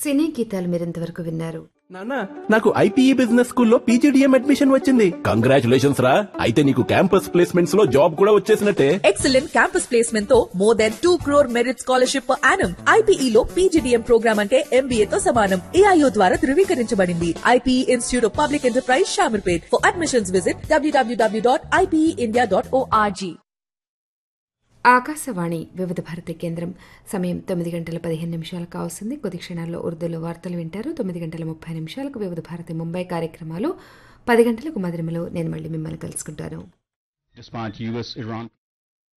సినీ గీతాలు మీరింతవరకు విన్నారు నానా నాకు ఐపీఈ బిజినెస్ స్కూల్లో పీజీడిఎం అడ్మిషన్ వచ్చింది కంగ్రాచులేషన్స్ రా అయితే నీకు క్యాంపస్ ప్లేస్మెంట్స్ లో జాబ్ కూడా వచ్చేసినట్టే ఎక్సలెంట్ క్యాంపస్ ప్లేస్మెంట్ తో more than two crore merit scholarship per annum IPE లో పీజీడీఎం ప్రోగ్రామ్ అంటే ఎంబీఏ తో సమానం ఏఐఓ ద్వారా ధృవీకరించబడింది IPE institute of public enterprise Shamirpet for admissions visit డబ్ల్యూడబ్ల్యూడబ్ల్యూ dot IPE India dot org Akashvani Vividh Bharati కేంద్రం సమయం తొమ్మిది గంటల పదిహేను నిమిషాలకు కావస్తుంది కొద్ది క్షణాల్లో ఉర్దూలో వార్తలు వింటారు తొమ్మిది గంటల ముప్పై నిమిషాలకు వివిధ భారతి ముంబై కార్యక్రమాలు పది గంటలకు మధురిమలో నేను మళ్ళీ మిమ్మల్ని కలుసుకుంటాను despite US Iran